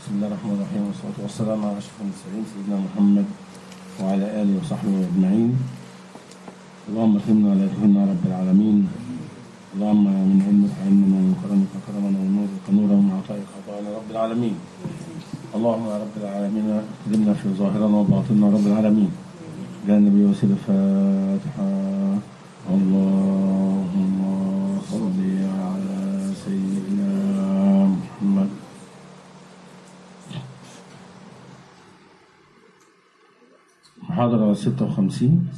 بسم الله الرحمن الرحيم والصلاة والسلام على أشرف المرسلين سيدنا محمد وعلى آله وصحبه أجمعين اللهم اكرمنا ولا تهنا رب العالمين اللهم من علمك علمنا ومن كرمك كرمنا ومن نورك نورا ومن عطائك عطاءنا رب العالمين اللهم يا رب العالمين اكرمنا في ظاهرنا وباطننا رب العالمين يا النبي وسيل الفاتحة اللهم صل على سيدنا محمد محاضرة 56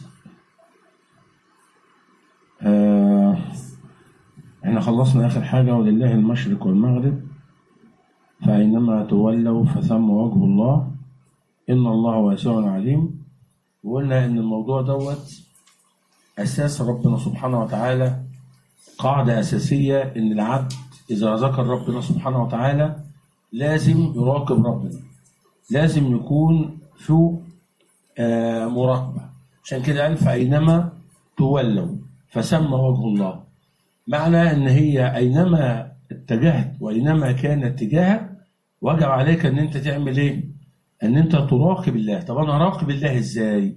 آه احنا خلصنا آخر حاجة ولله المشرق والمغرب فأينما تولوا فثم وجه الله إن الله واسع عليم وقلنا إن الموضوع دوت أساس ربنا سبحانه وتعالى قاعدة أساسية إن العبد إذا ذكر ربنا سبحانه وتعالى لازم يراقب ربنا لازم يكون في آه، مراقبة عشان كده قال فأينما تولوا فسمى وجه الله معنى ان هي اينما اتجهت واينما كان اتجاهك وجب عليك ان انت تعمل ايه؟ ان انت تراقب الله، طب انا اراقب الله ازاي؟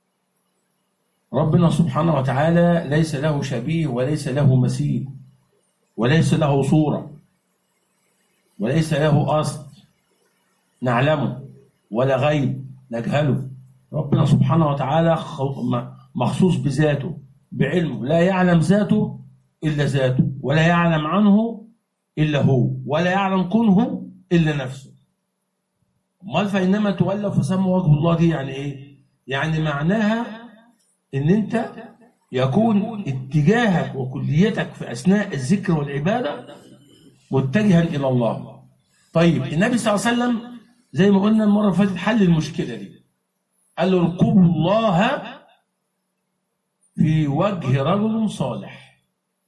ربنا سبحانه وتعالى ليس له شبيه وليس له مثيل وليس له صورة وليس له أصل نعلمه ولا غيب نجهله ربنا سبحانه وتعالى خ- م- مخصوص بذاته بعلمه لا يعلم ذاته إلا ذاته ولا يعلم عنه إلا هو ولا يعلم كنه إلا نفسه امال فإنما تولوا فسموا وجه الله دي يعني إيه؟ يعني معناها إن أنت يكون اتجاهك وكليتك في أثناء الذكر والعبادة متجها إلى الله طيب النبي صلى الله عليه وسلم زي ما قلنا المرة اللي فاتت حل المشكلة دي قال له اركبوا الله في وجه رجل صالح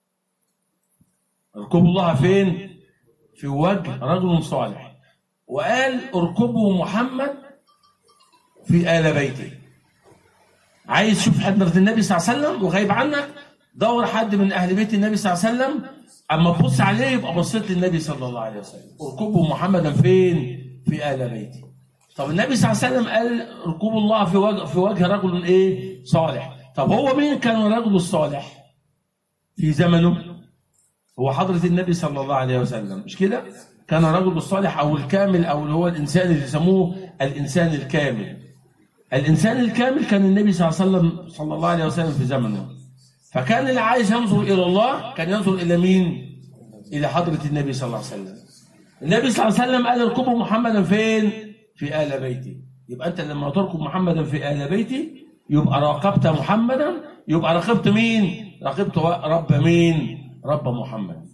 اركبوا الله فين في وجه رجل صالح وقال اركبوا محمد في آل بيته عايز تشوف حضرة النبي صلى الله عليه وسلم وغايب عنك دور حد من أهل بيت النبي صلى الله عليه وسلم أما تبص عليه يبقى بصيت للنبي صلى الله عليه وسلم اركبوا محمدا فين في آل بيته طب النبي صلى الله عليه وسلم قال اركبوا الله في وجه في وجه رجل ايه صالح طب هو مين كان الرجل الصالح في زمنه هو حضرة النبي صلى الله عليه وسلم مش كده كان الرجل الصالح او الكامل او اللي هو الانسان اللي يسموه الانسان الكامل الانسان الكامل كان النبي صلى الله عليه وسلم صلى الله عليه وسلم في زمنه فكان اللي عايز ينظر الى الله كان ينظر الى مين الى حضرة النبي صلى الله عليه وسلم النبي صلى الله عليه وسلم قال اركبوا محمدا فين في آل بيتي يبقى أنت لما تركب محمدا في آل بيتي يبقى راقبت محمدا يبقى راقبت مين راقبت رب مين رب محمد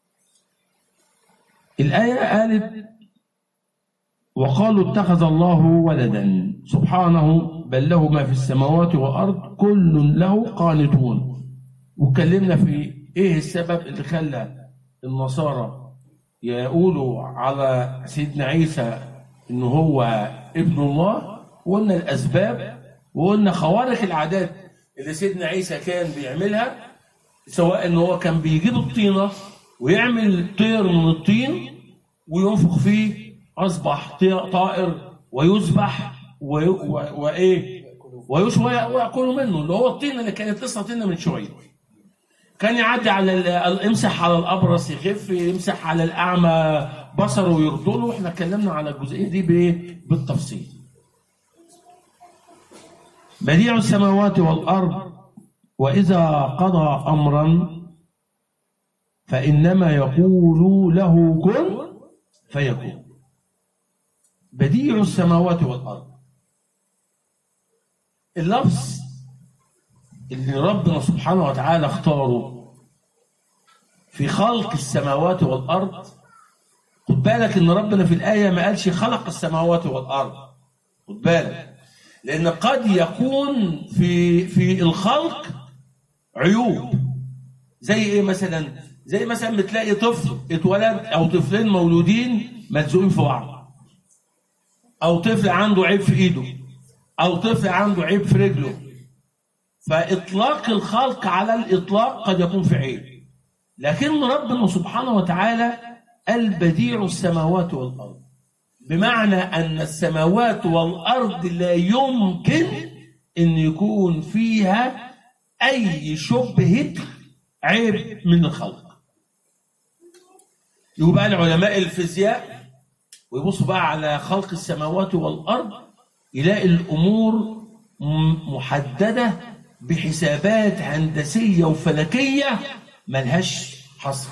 الآية قالت وقالوا اتخذ الله ولدا سبحانه بل له ما في السماوات والأرض كل له قانتون واتكلمنا في ايه السبب اللي خلى النصارى يقولوا على سيدنا عيسى ان هو ابن الله وقلنا الاسباب وقلنا خوارق العادات اللي سيدنا عيسى كان بيعملها سواء ان هو كان بيجيب الطينه ويعمل طير من الطين وينفخ فيه اصبح طي- طائر ويذبح وي- و- وايه ويشوى ويأكلوا منه اللي هو الطينه اللي كانت لسه طينه من شويه كان يعدي على ال- يمسح على الابرص يخف يمسح على الاعمى بصره ويرضله احنا اتكلمنا على الجزئيه دي بايه بالتفصيل بديع السماوات والارض واذا قضى امرا فانما يقول له كن فيكون بديع السماوات والارض اللفظ اللي ربنا سبحانه وتعالى اختاره في خلق السماوات والارض خد بالك ان ربنا في الايه ما قالش خلق السماوات والارض خد بالك لان قد يكون في في الخلق عيوب زي ايه مثلا زي مثلا بتلاقي طفل اتولد او طفلين مولودين ملزوقين في بعض او طفل عنده عيب في ايده او طفل عنده عيب في رجله فاطلاق الخلق على الاطلاق قد يكون في عيب لكن ربنا سبحانه وتعالى البديع السماوات والارض بمعنى أن السماوات والأرض لا يمكن أن يكون فيها أي شبهة عيب من الخلق يبقى العلماء الفيزياء ويبصوا بقى على خلق السماوات والأرض يلاقي الأمور م- محددة بحسابات هندسية وفلكية ملهاش حصر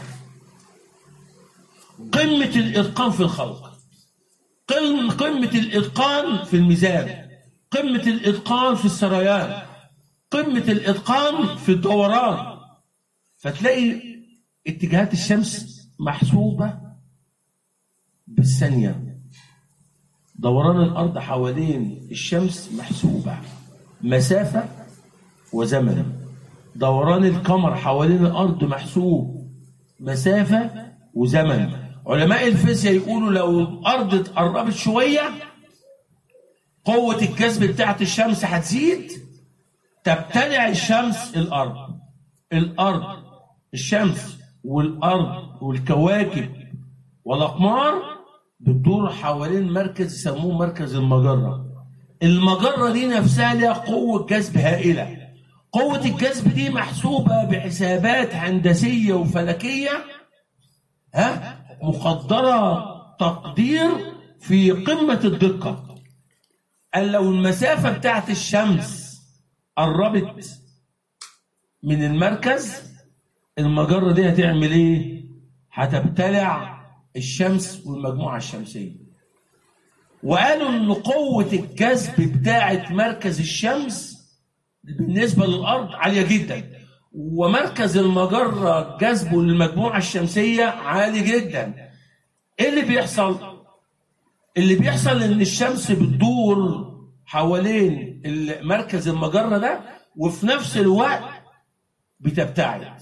قمة الإتقان في الخلق قم- قمة الإتقان في الميزان قمة الإتقان في السريان قمة الإتقان في الدوران فتلاقي اتجاهات الشمس محسوبة بالثانية دوران الأرض حوالين الشمس محسوبة مسافة وزمن دوران القمر حوالين الأرض محسوب مسافة وزمن علماء الفيزياء يقولوا لو الأرض اتقربت شوية قوة الجذب بتاعت الشمس هتزيد تبتلع الشمس الأرض الأرض الشمس والأرض والكواكب والأقمار بتدور حوالين مركز يسموه مركز المجرة المجرة دي نفسها لها قوة جذب هائلة قوة الجذب دي محسوبة بحسابات هندسية وفلكية ها مقدرة تقدير في قمة الدقة قال لو المسافة بتاعت الشمس قربت من المركز المجرة دي هتعمل ايه؟ هتبتلع الشمس والمجموعة الشمسية وقالوا ان قوة الجذب بتاعت مركز الشمس بالنسبة للأرض عالية جدا ومركز المجرة جذبه للمجموعة الشمسية عالي جدا ايه اللي بيحصل؟ اللي بيحصل ان الشمس بتدور حوالين مركز المجرة ده وفي نفس الوقت بتبتعد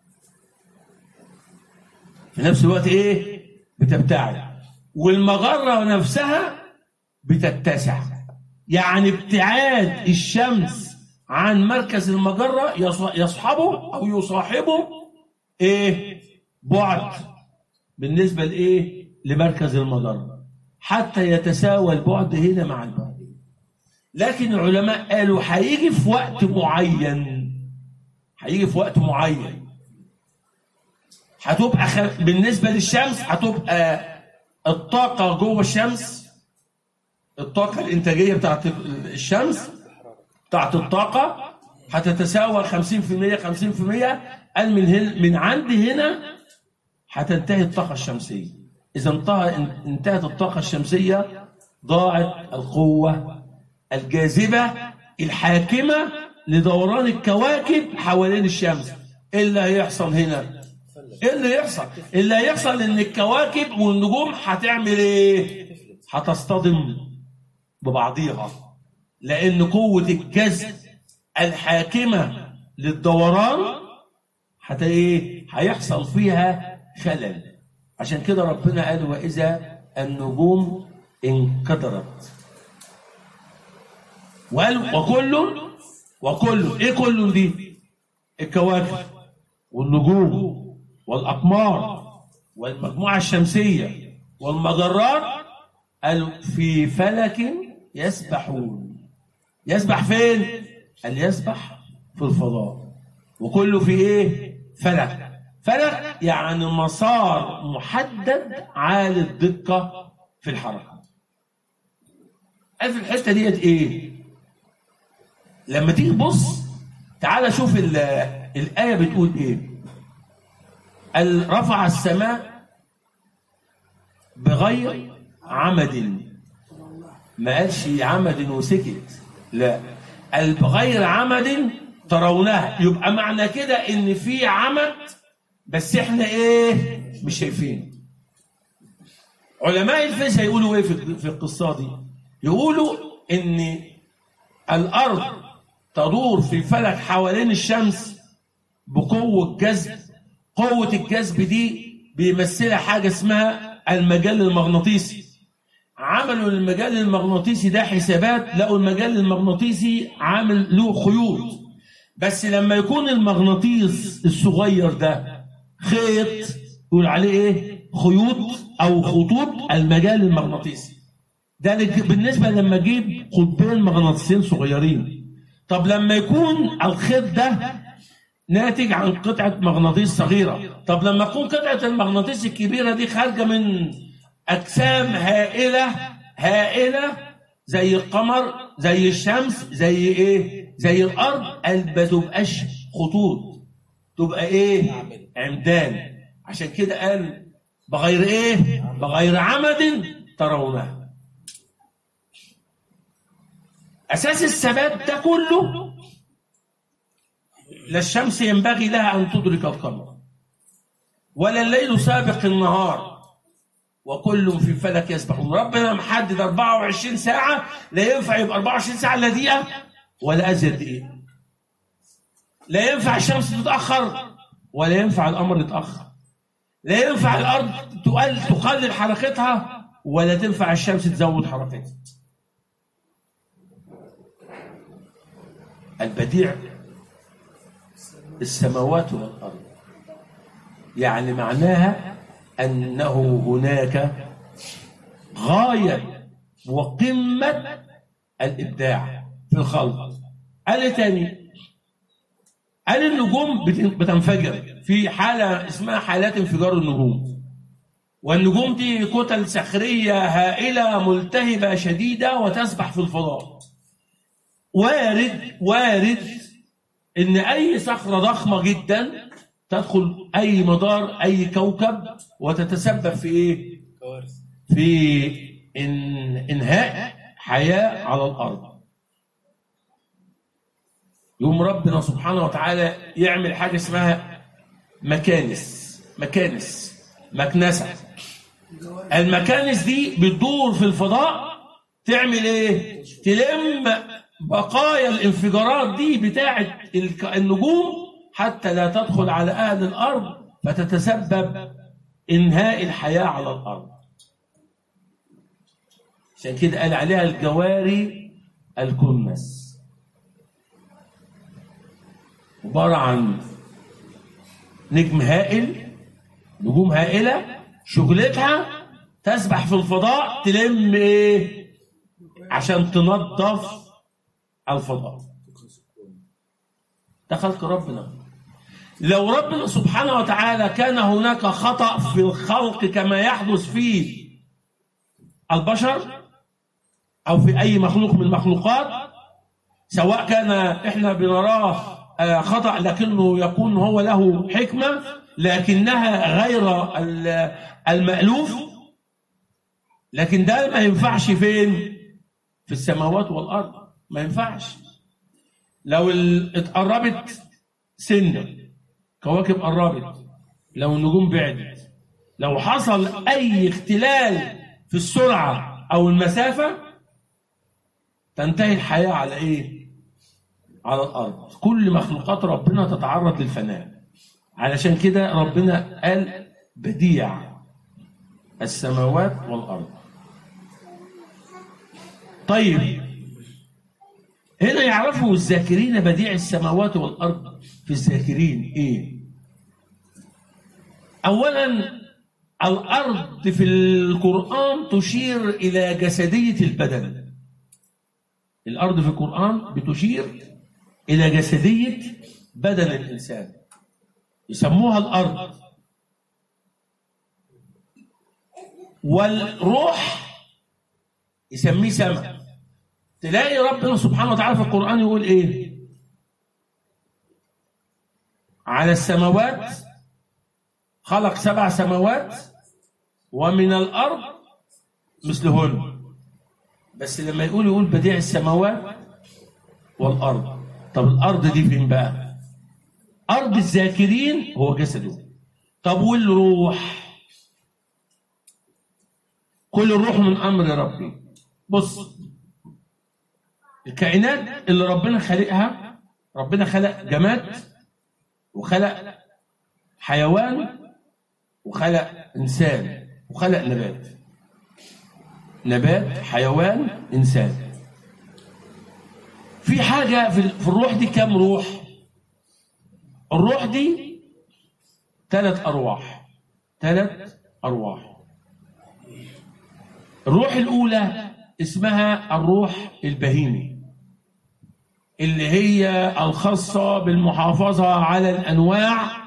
في نفس الوقت ايه بتبتعد والمجرة نفسها بتتسع يعني ابتعاد الشمس عن مركز المجرة يص- يصحبه أو يصاحبه إيه؟ بعد بالنسبة لإيه؟ لمركز المجرة حتى يتساوى البعد هنا مع البعد لكن العلماء قالوا هيجي في وقت معين هيجي في وقت معين هتبقى خ... بالنسبة للشمس هتبقى الطاقة جوه الشمس الطاقة الإنتاجية بتاعت الشمس بتاعت الطاقة هتتساوى 50% 50% قال من هنا من عند هنا هتنتهي الطاقة الشمسية إذا انتهى انتهت الطاقة الشمسية ضاعت القوة الجاذبة الحاكمة لدوران الكواكب حوالين الشمس إيه اللي هيحصل هنا؟ ايه اللي يحصل؟ اللي هيحصل ان الكواكب والنجوم هتعمل ايه؟ هتصطدم ببعضيها لان قوة الجذب الحاكمة للدوران حتى ايه؟ هيحصل فيها خلل عشان كده ربنا قال واذا النجوم انكدرت وقال وكل وكل ايه كل دي؟ الكواكب والنجوم والأقمار والمجموعة الشمسية والمجرات قالوا في فلك يسبحون يسبح فين؟ قال يسبح في الفضاء وكله في ايه؟ فلك فلك يعني مسار محدد عالي الدقة في الحركة قال في الحتة ديت ايه؟ لما تيجي تبص تعالى شوف ال- الآية بتقول ايه؟ قال رفع السماء بغير عمد ما قالش عمد وسكت لا قال بغير عمد ترونها يبقى معنى كده ان في عمد بس احنا ايه مش شايفين علماء الفيزياء يقولوا ايه في في القصه دي يقولوا ان الارض تدور في فلك حوالين الشمس بقوه جذب قوة الجذب دي بيمثلها حاجة اسمها المجال المغناطيسي عملوا المجال المغناطيسي ده حسابات لقوا المجال المغناطيسي عامل له خيوط بس لما يكون المغناطيس الصغير ده خيط يقول عليه ايه خيوط او خطوط المجال المغناطيسي ده لك- بالنسبه لما اجيب قطبين مغناطيسين صغيرين طب لما يكون الخيط ده ناتج عن قطعه مغناطيس صغيره طب لما تكون قطعه المغناطيس الكبيره دي خارجه من اجسام هائله هائله زي القمر زي الشمس زي ايه زي الارض قال ما تبقاش خطوط تبقى ايه عمدان عشان كده قال بغير ايه بغير عمد ترونها اساس الثبات ده كله لا الشمس ينبغي لها ان تدرك القمر ولا الليل سابق النهار وكل في فلك يسبحون ربنا محدد 24 ساعة لا ينفع يبقى 24 ساعة لا دقيقة ولا أزيد دقيقة لا ينفع الشمس تتأخر ولا ينفع القمر يتأخر لا ينفع الأرض تقل تقلل حركتها ولا تنفع الشمس تزود حركتها البديع السماوات والأرض يعني معناها أنه هناك غاية وقمة الإبداع في الخلق قال إيه تاني قال النجوم بت- بتنفجر في حالة اسمها حالات انفجار النجوم والنجوم دي كتل صخرية هائلة ملتهبة شديدة وتسبح في الفضاء وارد وارد ان اي صخره ضخمه جدا تدخل اي مدار اي كوكب وتتسبب في ايه كوارث في إن انهاء حياه على الارض يوم ربنا سبحانه وتعالى يعمل حاجه اسمها مكانس مكانس مكنسه المكانس دي بتدور في الفضاء تعمل ايه تلم بقايا الانفجارات دي بتاعه الك- النجوم حتى لا تدخل على اهل الارض فتتسبب انهاء الحياه على الارض عشان كده قال عليها الجواري الكنس عباره عن نجم هائل نجوم هائله شغلتها تسبح في الفضاء تلم ايه عشان تنظف الفضاء ده خلق ربنا لو ربنا سبحانه وتعالى كان هناك خطأ في الخلق كما يحدث في البشر أو في أي مخلوق من المخلوقات سواء كان احنا بنراه آه، خطأ لكنه يكون هو له حكمة لكنها غير ال- المألوف لكن ده ما ينفعش فين في السماوات والأرض ما ينفعش لو ال- اتقربت سنة كواكب قربت لو النجوم بعدت لو حصل أي اختلال في السرعة أو المسافة تنتهي الحياة على إيه؟ على الأرض كل مخلوقات ربنا تتعرض للفناء علشان كده ربنا قال بديع السماوات والأرض طيب هنا يعرفوا الذاكرين بديع السماوات والأرض في الذاكرين إيه؟ أولا الأرض في القرآن تشير إلى جسدية البدن الأرض في القرآن بتشير إلى جسدية بدن الإنسان يسموها الأرض والروح يسميه سماء تلاقي ربنا سبحانه وتعالى في القرآن يقول إيه على السماوات خلق سبع سماوات ومن الأرض مثلهن بس لما يقول يقول بديع السماوات والأرض طب الأرض دي فين بقى أرض الذاكرين هو جسده طب والروح كل الروح من أمر ربي بص الكائنات اللي ربنا خلقها ربنا خلق جماد وخلق حيوان وخلق إنسان وخلق نبات نبات حيوان إنسان في حاجة في في الروح دي كام روح الروح دي ثلاث أرواح ثلاث أرواح الروح الأولى اسمها الروح البهيمي اللي هي الخاصة بالمحافظة على الأنواع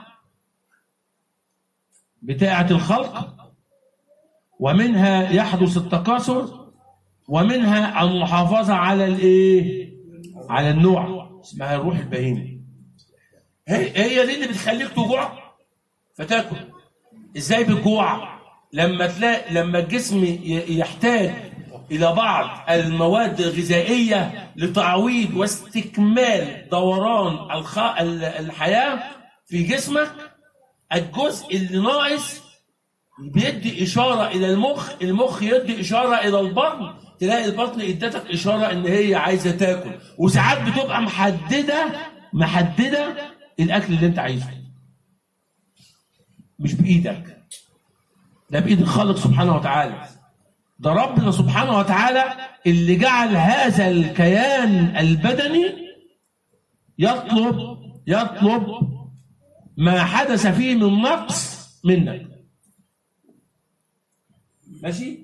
بتاعة الخلق ومنها يحدث التكاثر ومنها المحافظة على الايه؟ على النوع اسمها الروح البهيمي هي هي دي اللي بتخليك تجوع فتاكل ازاي بتجوع لما تلاقي لما الجسم ي- يحتاج الى بعض المواد الغذائيه لتعويض واستكمال دوران الخ... ال- الحياه في جسمك الجزء اللي ناقص بيدي اشاره الى المخ المخ يدي اشاره الى البطن تلاقي البطن ادتك اشاره ان هي عايزه تاكل وساعات بتبقى محدده محدده الاكل اللي انت عايزه مش بايدك ده بايد الخالق سبحانه وتعالى ده ربنا سبحانه وتعالى اللي جعل هذا الكيان البدني يطلب يطلب ما حدث فيه من نقص منك ماشي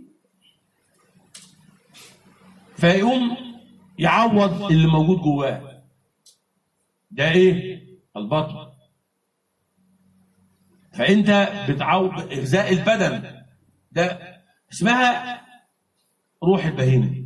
فيقوم يعوض اللي موجود جواه ده ايه البطن فانت بتعوض اغذاء البدن ده اسمها روح البهيمه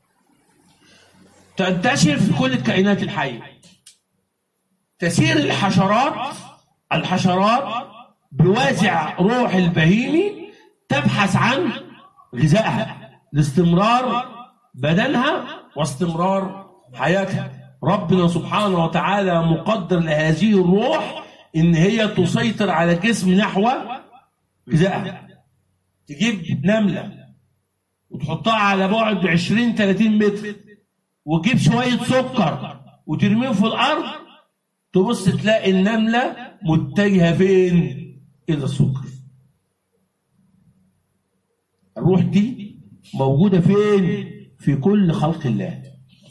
تنتشر في كل الكائنات الحيه تسير الحشرات الحشرات بوازع روح البهيمي تبحث عن غذائها لاستمرار بدنها واستمرار حياتها ربنا سبحانه وتعالى مقدر لهذه الروح ان هي تسيطر على الجسم نحو غذائها تجيب نمله وتحطها على بعد 20 30 متر وتجيب شويه سكر وترميهم في الارض تبص تلاقي النمله متجهه فين؟ الى السكر. الروح دي موجوده فين؟ في كل خلق الله.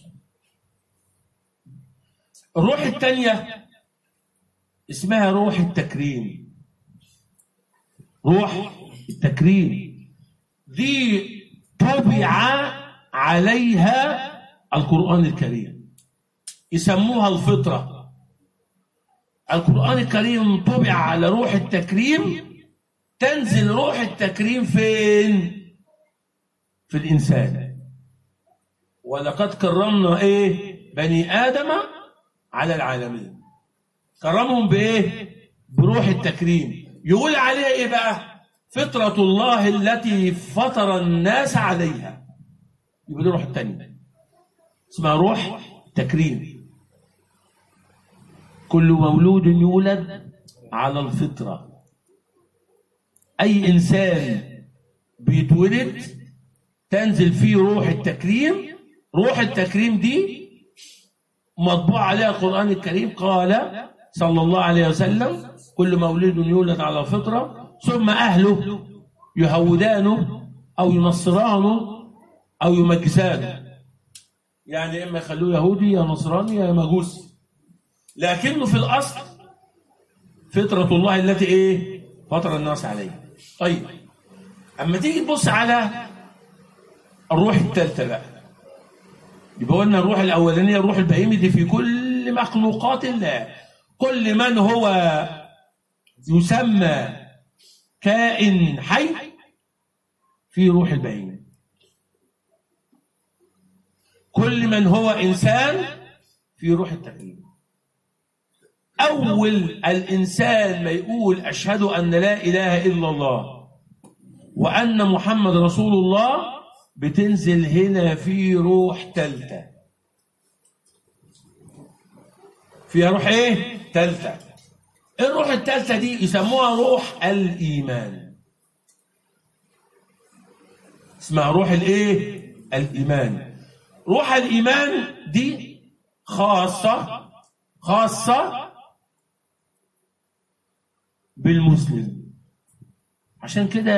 الروح الثانيه اسمها روح التكريم. روح التكريم دي طبع عليها القرآن الكريم يسموها الفطرة القرآن الكريم طبع على روح التكريم تنزل روح التكريم فين في الإنسان ولقد كرمنا إيه بني آدم على العالمين كرمهم بإيه بروح التكريم يقول عليها إيه بقى فطرة الله التي فطر الناس عليها يبقى دي روح التانية اسمها روح تكريم كل مولود يولد على الفطرة أي إنسان بيتولد تنزل فيه روح التكريم روح التكريم دي مطبوع عليها القرآن الكريم قال صلى الله عليه وسلم كل مولود يولد على الفطرة ثم أهله يهودانه أو ينصرانه أو يمجسانه يعني إما يخلوه يهودي يا نصراني يا مجوسي لكنه في الأصل فطرة الله التي إيه فطر الناس عليها طيب أما تيجي تبص على الروح الثالثة بقى يبقى قلنا الروح الأولانية الروح البهيمي دي في كل مخلوقات الله كل من هو يسمى كائن حي في روح البهيمة كل من هو إنسان في روح التكريم أول الإنسان ما يقول أشهد أن لا إله إلا الله وأن محمد رسول الله بتنزل هنا في روح تالتة فيها روح ايه؟ تالتة الروح التالتة دي يسموها روح الإيمان اسمها روح الايه؟ الإيمان روح الإيمان دي خاصة خاصة بالمسلم عشان كده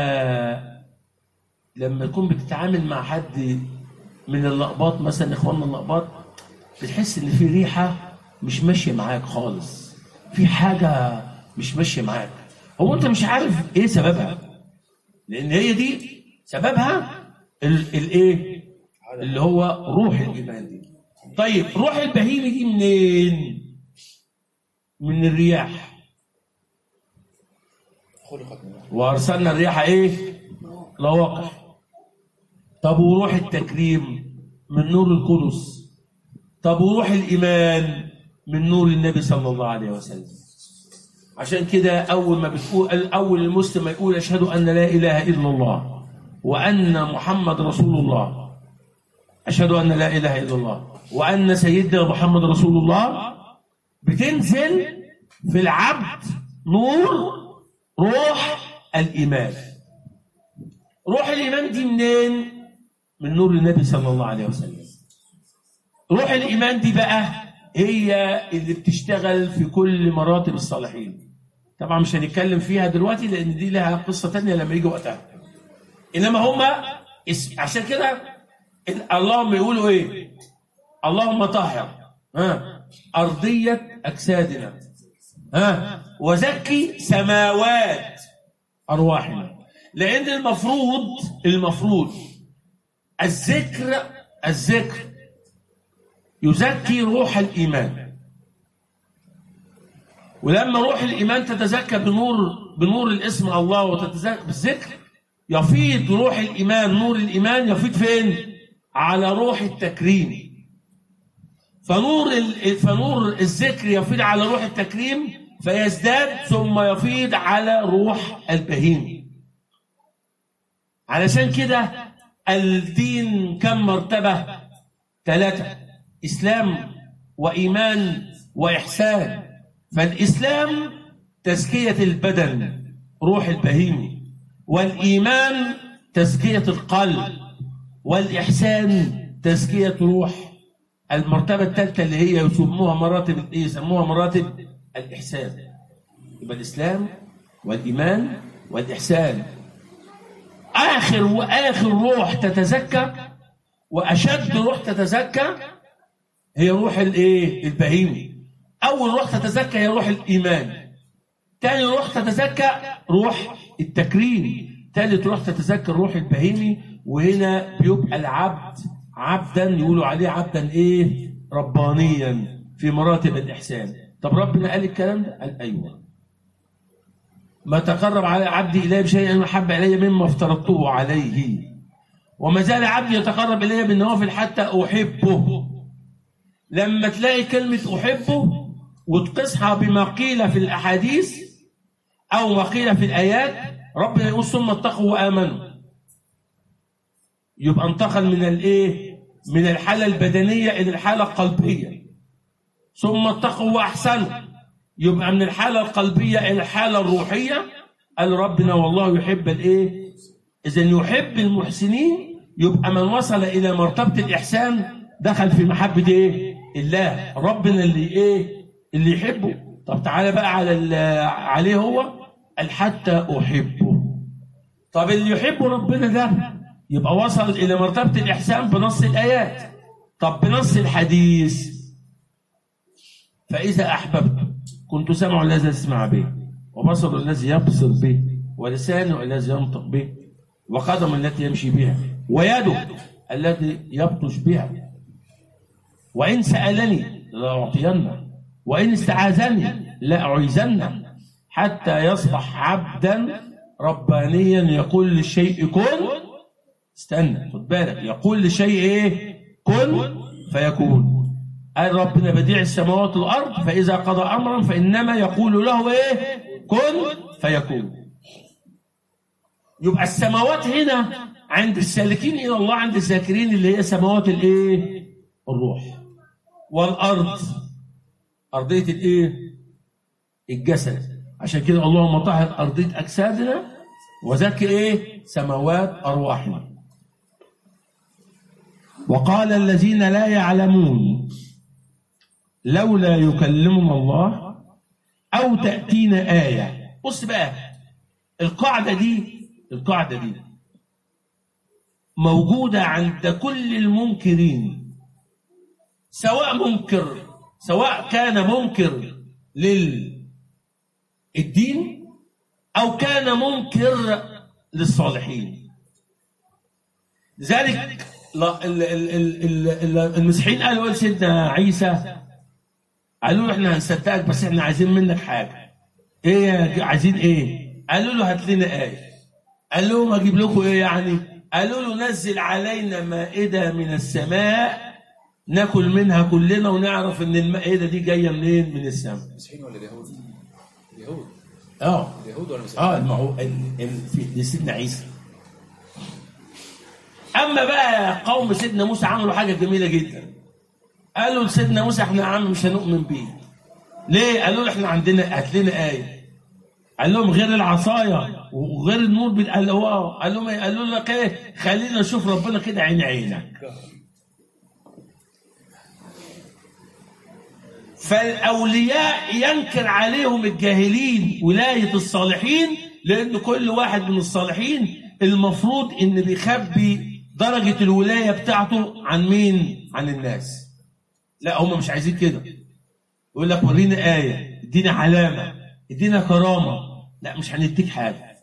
لما تكون بتتعامل مع حد من اللقباط مثلا اخواننا اللقباط بتحس ان في ريحه مش ماشيه معاك خالص في حاجه مش ماشيه معاك هو انت مش عارف ايه سببها لان هي دي سببها ال- الايه اللي هو روح الايمان دي طيب روح البهيمه دي منين من الرياح خلقت من وارسلنا الرياح ايه لواقح طب وروح التكريم من نور القدس طب وروح الايمان من نور النبي صلى الله عليه وسلم عشان كده اول ما بتقول اول المسلم ما يقول اشهد ان لا اله الا الله وان محمد رسول الله اشهد ان لا اله الا الله وان سيدنا محمد رسول الله بتنزل في العبد نور روح الايمان روح الايمان دي منين من نور النبي صلى الله عليه وسلم روح الايمان دي بقى هي اللي بتشتغل في كل مراتب الصالحين طبعا مش هنتكلم فيها دلوقتي لان دي لها قصه تانية لما يجي وقتها انما هما اس- عشان كده ال- اللهم يقولوا ايه اللهم طهر ها ارضيه اجسادنا ها وزكي سماوات ارواحنا لان المفروض المفروض الذكر الذكر يزكي روح الايمان ولما روح الايمان تتزكى بنور بنور الاسم الله وتتزكى بالذكر يفيض روح الايمان نور الايمان يفيض فين على روح التكريم فنور ال- فنور الذكر يفيض على روح التكريم فيزداد ثم يفيض على روح البهيم علشان كده الدين كم مرتبة ثلاثة إسلام وإيمان وإحسان فالإسلام تزكية البدن روح البهيم والإيمان تزكية القلب والإحسان تزكية روح المرتبة الثالثة اللي هي يسموها مراتب إيه يسموها مراتب الإحسان يبقى الإسلام والإيمان والإحسان آخر وآخر روح تتزكى وأشد روح تتزكى هي روح الإيه البهيمي أول روح تتزكى هي روح الإيمان تاني روح تتزكى روح التكريم تالت روح تتزكى الروح البهيمي وهنا بيبقى العبد عبدا يقولوا عليه عبدا ايه ربانيا في مراتب الإحسان طب ربنا قال الكلام ده قال أيوه ما تقرب على عبدي إلي بشيء أحب إلي مما افترضته عليه وما زال عبدي يتقرب إلي بالنوافل حتى أحبه لما تلاقي كلمة أحبه وتقيسها بما قيل في الأحاديث أو ما قيل في الآيات ربنا يقول ثم اتقوا وآمنوا يبقى انتقل من الإيه؟ من الحالة البدنية إلى الحالة القلبية ثم اتقوا وأحسنوا يبقى من الحالة القلبية إلى الحالة الروحية قال ربنا والله يحب الإيه؟ إذا يحب المحسنين يبقى من وصل إلى مرتبة الإحسان دخل في محبة إيه؟ الله ربنا اللي إيه؟ اللي يحبه طب تعالى بقى على ال- عليه هو قال حتى أحبه طب اللي يحب ربنا ده يبقى وصل إلى مرتبة الإحسان بنص الآيات طب بنص الحديث فإذا أحببت كنت سمع الذي يسمع به وبصر الذي يبصر به ولسانه الذي ينطق به وقدم التي يمشي بها ويده التي يبطش بها وإن سألني لأعطينه وإن استعاذني لأعيذنه حتى يصبح عبدا ربانيا يقول للشيء كن استنى خد بالك يقول لشيء ايه كن فيكون قال ربنا بديع السماوات والارض فاذا قضى امرا فانما يقول له ايه كن فيكون يبقى السماوات هنا عند السالكين الى الله عند الذاكرين اللي هي سماوات الايه الروح والارض ارضيه الايه الجسد عشان كده اللهم طهر ارضيه اجسادنا وزكي ايه سماوات ارواحنا وقال الذين لا يعلمون لولا يكلمنا الله او تاتينا ايه بص بقى القاعده دي القاعده دي موجوده عند كل المنكرين سواء منكر سواء كان منكر للدين او كان منكر للصالحين لذلك لا ال- ال- ال- ال- ال- المسيحيين قالوا ايه لسيدنا عيسى قالوا له احنا هنصدقك بس احنا عايزين منك حاجه ايه يا ج- عايزين ايه قالوا له هات لنا ايه قال لهم اجيب لكم ايه يعني قالوا له نزل علينا مائده من السماء ناكل منها كلنا ونعرف ان المائده دي جايه منين من السماء مسيحيين ولا اليهود؟ اليهود اه اليهود ولا المسيحيين؟ اه ما هو ال- ال- في لسيدنا عيسى اما بقى قوم سيدنا موسى عملوا حاجه جميله جدا قالوا لسيدنا موسى احنا يا عم مش هنؤمن بيه ليه قالوا له احنا عندنا هات لنا ايه قال لهم غير العصايه وغير النور بال- قال له اه قال لهم ايه قالوا لك ايه خلينا نشوف ربنا كده عين عينك فالاولياء ينكر عليهم الجاهلين ولايه الصالحين لان كل واحد من الصالحين المفروض ان بيخبي درجه الولايه بتاعته عن مين؟ عن الناس. لا هم مش عايزين كده. يقول لك ورينا ايه، ادينا علامه، ادينا كرامه. لا مش هنديك حاجه.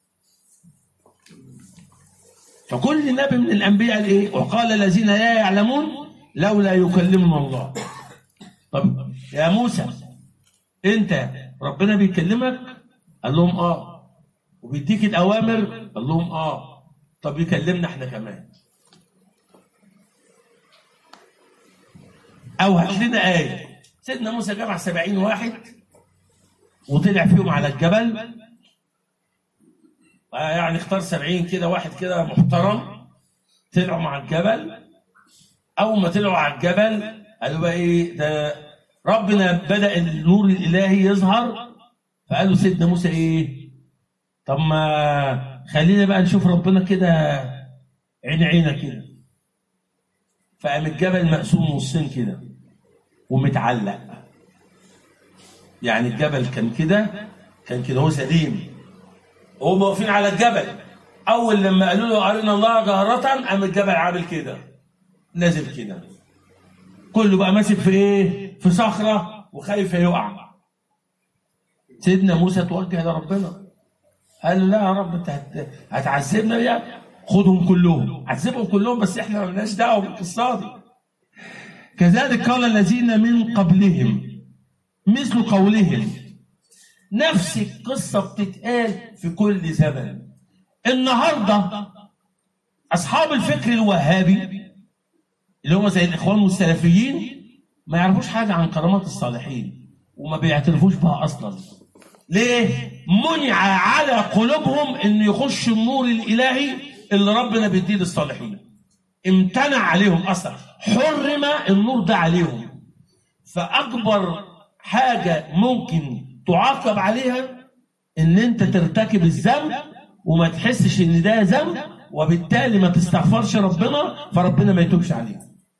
فكل نبي من الانبياء قال ايه؟ وقال الذين لا يعلمون لولا يكلمنا الله. طب يا موسى انت ربنا بيكلمك قال لهم اه وبيديك الاوامر قال لهم اه طب يكلمنا احنا كمان او هات لنا ايه سيدنا موسى جمع سبعين واحد وطلع فيهم على الجبل آه يعني اختار سبعين كده واحد كده محترم طلعوا مع الجبل اول ما طلعوا على الجبل قالوا بقى ايه ده ربنا بدا النور الالهي يظهر فقالوا سيدنا موسى ايه طب ما خلينا بقى نشوف ربنا كده عين عينه كده فقام الجبل مقسوم نصين كده ومتعلق يعني الجبل كان كده كان كده هو سليم وهم واقفين على الجبل اول لما قالوا له ارنا الله جهرة قام الجبل عامل كده نازل كده كله بقى ماسك في ايه في صخره وخايف يقع سيدنا موسى توجه لربنا قال له لا يا رب انت هت- هتعذبنا يا خدهم كلهم عذبهم كلهم بس احنا مالناش دعوه بالقصه دي كذلك قال الذين من قبلهم مثل قولهم نفس القصه بتتقال في كل زمن النهارده اصحاب الفكر الوهابي اللي هم زي الاخوان والسلفيين ما يعرفوش حاجه عن كرامات الصالحين وما بيعترفوش بها اصلا ليه منع على قلوبهم ان يخش النور الالهي اللي ربنا بيديه للصالحين امتنع عليهم اصلا حرم النور ده عليهم فاكبر حاجه ممكن تعاقب عليها ان انت ترتكب الذنب وما تحسش ان ده ذنب وبالتالي ما تستغفرش ربنا فربنا ما يتوبش عليك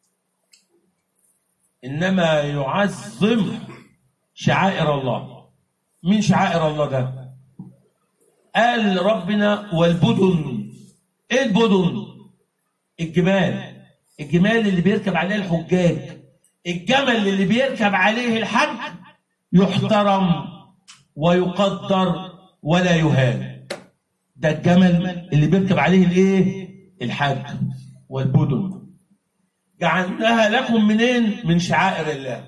انما يعظم شعائر الله مين شعائر الله ده قال ربنا والبدن ايه البدن الجمال الجمال اللي بيركب عليه الحجاج الجمل اللي بيركب عليه الحج يحترم ويقدر ولا يهان ده الجمل اللي بيركب عليه الايه الحج والبدن جعلناها لكم منين من شعائر الله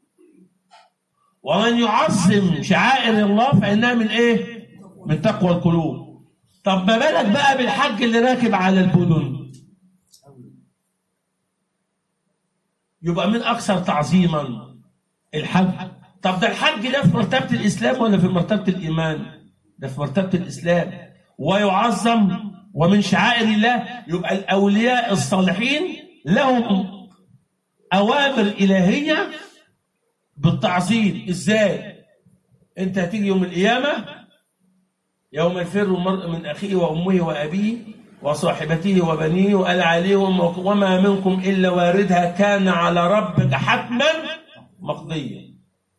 ومن يعظم شعائر الله فانها من ايه من تقوى القلوب طب ما بالك بقى بالحج اللي راكب على البدن يبقى من اكثر تعظيما الحج طب ده الحج ده في مرتبه الاسلام ولا في مرتبه الايمان ده في مرتبه الاسلام ويعظم ومن شعائر الله يبقى الاولياء الصالحين لهم اوامر الهيه بالتعظيم ازاي انت هتيجي يوم القيامه يوم يفر المرء من اخيه وامه وابيه وصاحبته وبنيه وقال عليهم وما منكم الا واردها كان على ربك حتما مقضيا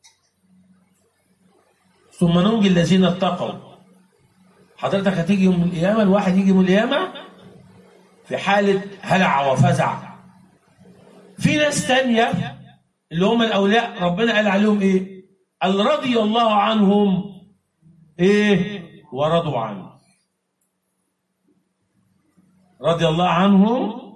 ثم ننجي الذين اتقوا حضرتك هتيجي يوم القيامه الواحد يجي يوم القيامه في حاله هلع وفزع في ناس تانية اللي هم الاولياء ربنا قال عليهم ايه قال رضي الله عنهم ايه ورضوا عنه رضي الله عنهم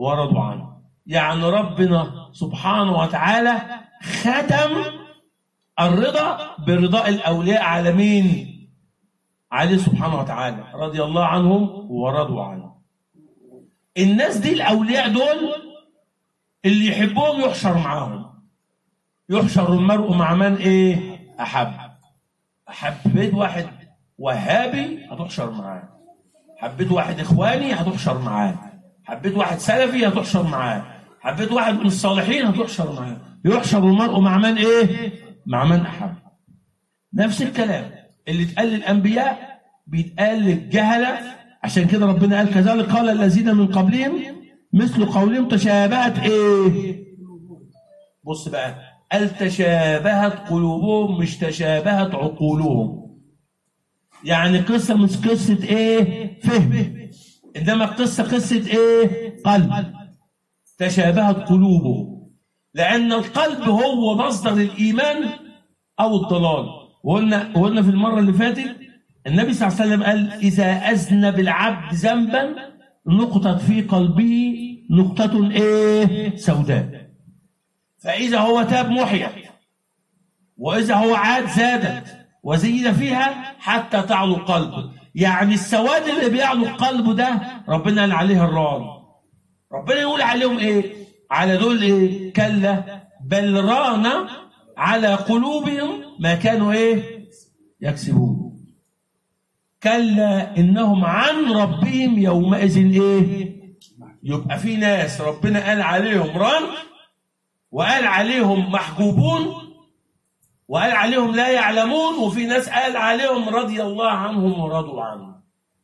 ورضوا عنه يعني ربنا سبحانه وتعالى ختم الرضا برضاء الأولياء على مين عليه سبحانه وتعالى رضي الله عنهم ورضوا عنه الناس دي الأولياء دول اللي يحبهم يحشر معاهم يحشر المرء مع من ايه احب حبيت واحد وهابي هتحشر معاه حبيت واحد اخواني هتحشر معاه حبيت واحد سلفي هتحشر معاه حبيت واحد من الصالحين هتحشر معاه يحشر المرء مع من ايه مع من احب نفس الكلام اللي اتقال للانبياء بيتقال للجهله عشان كده ربنا قال كذلك قال الذين من قبلهم مثل قولهم تشابهت ايه بص بقى قال تشابهت قلوبهم مش تشابهت عقولهم يعني قصة مش قصة ايه فهم انما القصة قصة ايه قلب تشابهت قلوبهم لان القلب هو مصدر الايمان او الضلال وقلنا وقلنا في المرة اللي فاتت النبي صلى الله عليه وسلم قال اذا اذنب العبد ذنبا نقطت في قلبه نقطة ايه سوداء فإذا هو تاب محيا وإذا هو عاد زادت وزيد فيها حتى تعلو القلب يعني السواد اللي بيعلو القلب ده ربنا قال عليه الران ربنا يقول عليهم ايه على دول ايه كلا بل ران على قلوبهم ما كانوا ايه يكسبون كلا انهم عن ربهم يومئذ ايه يبقى في ناس ربنا قال عليهم ران وقال عليهم محجوبون وقال عليهم لا يعلمون وفي ناس قال عليهم رضي الله عنهم ورضوا عنه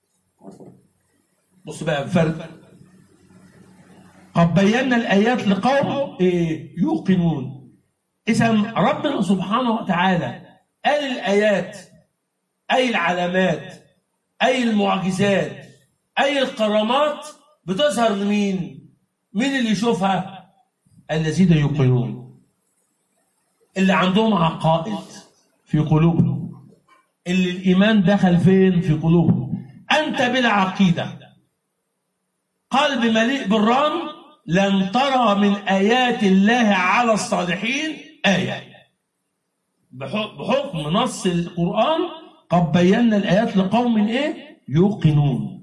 بص بقى الفرق قد بينا الآيات لقوم إيه يوقنون إذا ربنا سبحانه وتعالى قال الآيات أي العلامات أي المعجزات أي الكرامات بتظهر لمين؟ مين اللي يشوفها؟ الذين يوقنون اللي عندهم عقائد في قلوبهم اللي الإيمان دخل فين في قلوبهم أنت بلا عقيدة قلب مليء بالران لن ترى من آيات الله على الصالحين آية بحكم نص القرآن قد بينا الآيات لقوم إيه يوقنون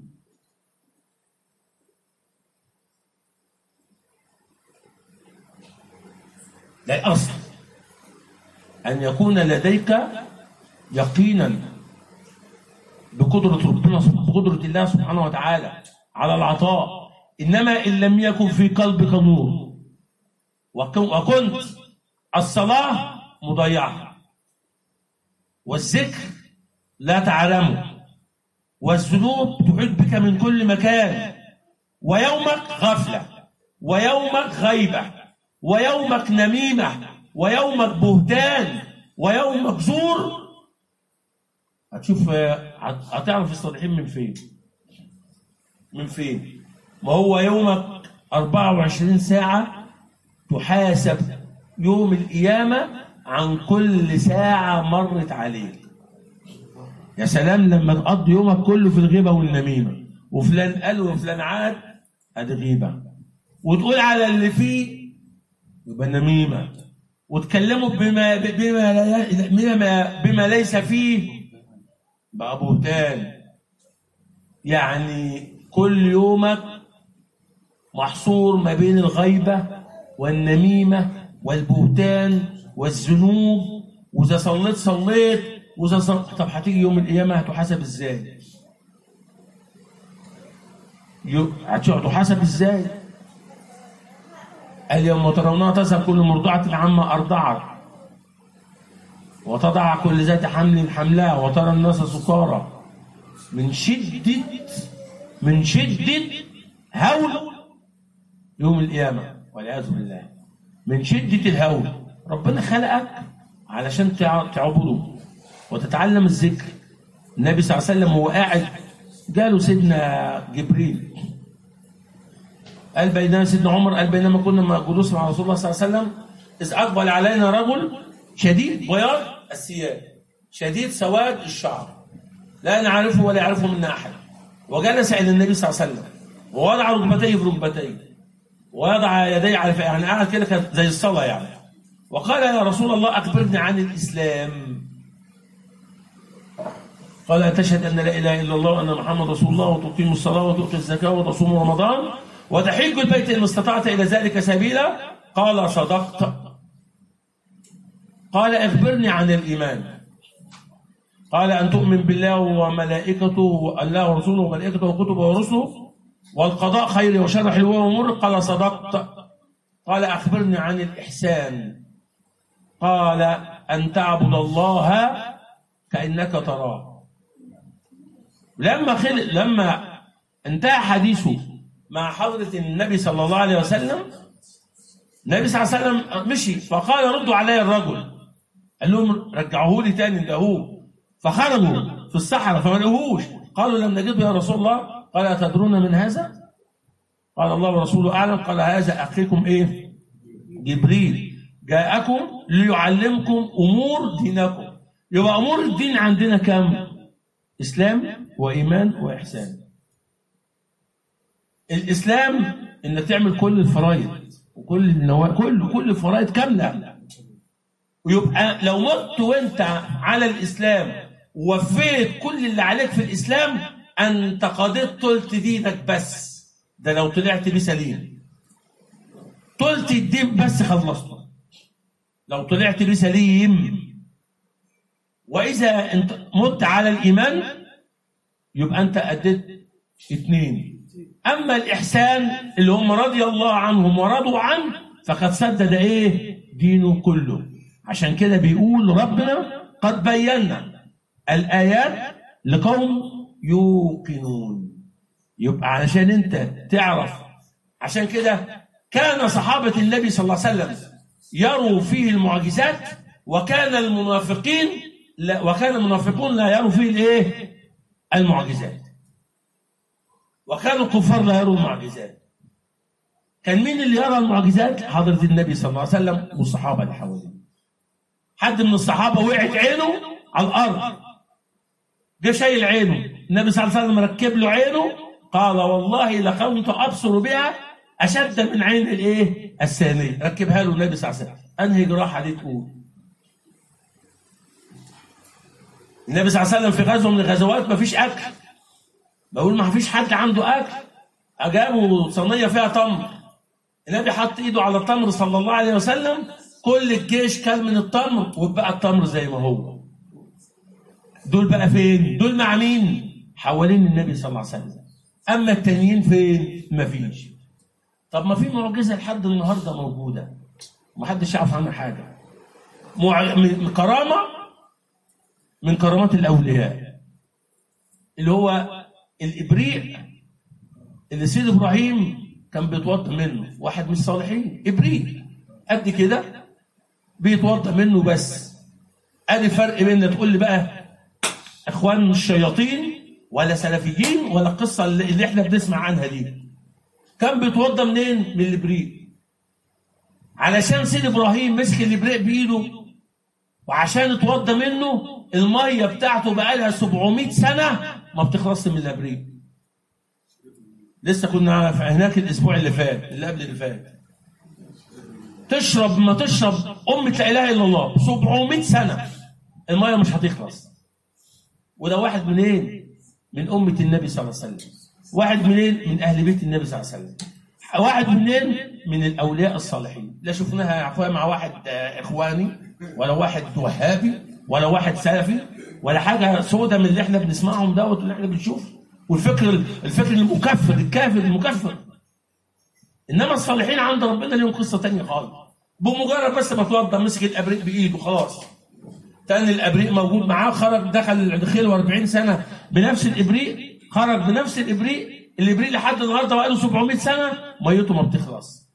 ده الأصل أن يكون لديك يقينا بقدرة ربنا بقدرة الله سبحانه وتعالى على العطاء إنما إن لم يكن في قلبك نور وكنت الصلاة مضيعة والذكر لا تعلمه والذنوب تحيط بك من كل مكان ويومك غفلة ويومك غيبة ويومك نميمة ويومك بهتان ويومك زور هتشوف هتعرف الصالحين من فين من فين ما هو يومك 24 ساعة تحاسب يوم القيامة عن كل ساعة مرت عليك يا سلام لما تقضي يومك كله في الغيبة والنميمة وفلان قال وفلان عاد ادي غيبة وتقول على اللي فيه يبقى نميمة وتكلموا بما بما لا- بما, بما ليس فيه بقى بهتان يعني كل يومك محصور ما بين الغيبة والنميمة والبهتان والذنوب وإذا صليت صليت وإذا صليت طب هتيجي يوم القيامة هتحاسب إزاي؟ يو- هت- هتحاسب إزاي؟ اليوم ترونها تذهب كل مرضعة عما أرضعت وتضع كل ذات حمل حملها وترى الناس سكارى من شدة من شدة هول يوم القيامة والعياذ بالله من شدة الهول ربنا خلقك علشان تع- تعبده وتتعلم الذكر النبي صلى الله عليه وسلم وهو قاعد جاله سيدنا جبريل قال بينما سيدنا عمر قال بينما كنا مع جلوس مع رسول الله صلى الله عليه وسلم إذ أقبل علينا رجل شديد بياض الثياب شديد سواد الشعر لا نعرفه ولا يعرفه منا أحد وجلس إلى النبي صلى الله عليه وسلم ووضع ركبتيه في ركبتيه ويضع يديه على يعني قاعد كده كانت زي الصلاه يعني وقال يا رسول الله اخبرني عن الاسلام قال تشهد ان لا اله الا الله وان محمد رسول الله وتقيم الصلاه وتؤتي الزكاه وتصوم رمضان وتحج البيت ان استطعت الى ذلك سبيلا قال صدقت قال اخبرني عن الايمان قال ان تؤمن بالله وملائكته والله ورسوله وملائكته وكتبه ورسله والقضاء خير وشر حلو ومر قال صدقت قال اخبرني عن الاحسان قال ان تعبد الله كانك تراه لما خل... لما انتهى حديثه مع حضرة النبي صلى الله عليه وسلم النبي صلى الله عليه وسلم مشي فقال ردوا علي الرجل قال لهم رجعوه لي تاني لقوه فخرجوا في الصحراء فما لقوهوش قالوا لم نجده يا رسول الله قال أتدرون من هذا؟ قال الله ورسوله أعلم قال هذا أخيكم إيه؟ جبريل جاءكم ليعلمكم أمور دينكم يبقى أمور الدين عندنا كم؟ إسلام وإيمان وإحسان الإسلام إنك تعمل كل الفرائض وكل النوا... كل كل الفرائض كاملة ويبقى لو مت وأنت على الإسلام ووفيت كل اللي عليك في الإسلام أنت قضيت تلت دينك بس ده لو طلعت بيه سليم تلت الدين بس خلصته لو طلعت بيه سليم وإذا أنت مت على الإيمان يبقى أنت أديت اثنين أما الإحسان اللي هم رضي الله عنهم ورضوا عنه فقد سدد إيه دينه كله عشان كده بيقول ربنا قد بينا الآيات لقوم يوقنون يبقى علشان أنت تعرف عشان كده كان صحابة النبي صلى الله عليه وسلم يروا فيه المعجزات وكان المنافقين لا وكان المنافقون لا يروا فيه الايه؟ المعجزات. وكان الكفار لا يروا المعجزات. كان مين اللي يرى المعجزات؟ حضرة النبي صلى الله عليه وسلم والصحابة اللي حواليه. حد من الصحابة وقعت عينه على الأرض. جه شايل عينه، النبي صلى الله عليه وسلم ركب له عينه قال والله لكنت أبصر بها أشد من عين الإيه؟ الثانية، ركبها له النبي صلى الله عليه وسلم. أنهي جراحة دي تقول؟ النبي صلى الله عليه وسلم في غزوه من الغزوات ما فيش اكل بقول ما فيش حد عنده اكل اجابوا صينيه فيها تمر النبي حط ايده على التمر صلى الله عليه وسلم كل الجيش كل من التمر وبقى التمر زي ما هو دول بقى فين دول مع مين حوالين النبي صلى الله عليه وسلم اما التانيين فين ما فيش طب ما في معجزه لحد النهارده موجوده ومحدش يعرف عنها حاجه مع... من كرامه من كرامات الأولياء اللي هو الإبريق اللي سيد إبراهيم كان بيتوضى منه واحد من الصالحين إبريق قد كده بيتوضى منه بس ادي فرق بين تقول لي بقى اخوان الشياطين ولا سلفيين ولا القصه اللي اللي احنا بنسمع عنها دي كان بيتوضى منين من الابريق علشان سيد ابراهيم مسك الابريق بايده وعشان اتوضى منه الميه بتاعته بقى لها 700 سنه ما بتخلصش من الابريق لسه كنا في هناك الاسبوع اللي فات اللي قبل اللي فات تشرب ما تشرب أمة لا إله إلا الله 700 سنة المية مش هتخلص وده واحد منين؟ من أمة النبي صلى الله عليه وسلم واحد منين؟ من أهل بيت النبي صلى الله عليه وسلم واحد منين؟ من الأولياء الصالحين لا شفناها يا أخويا مع واحد آه، إخواني ولا واحد وهابي ولا واحد سلفي ولا حاجة سودة من اللي احنا بنسمعهم دوت اللي احنا بنشوفه والفكر الفكر المكفر الكافر المكفر انما الصالحين عند ربنا ليهم قصه تانية خالص بمجرد بس ما توضى مسك الابريق بايده خلاص تاني الابريق موجود معاه خرج دخل دخل 40 سنه بنفس الابريق خرج بنفس الابريق الابريق لحد النهارده بقى له 700 سنه ميته ما بتخلص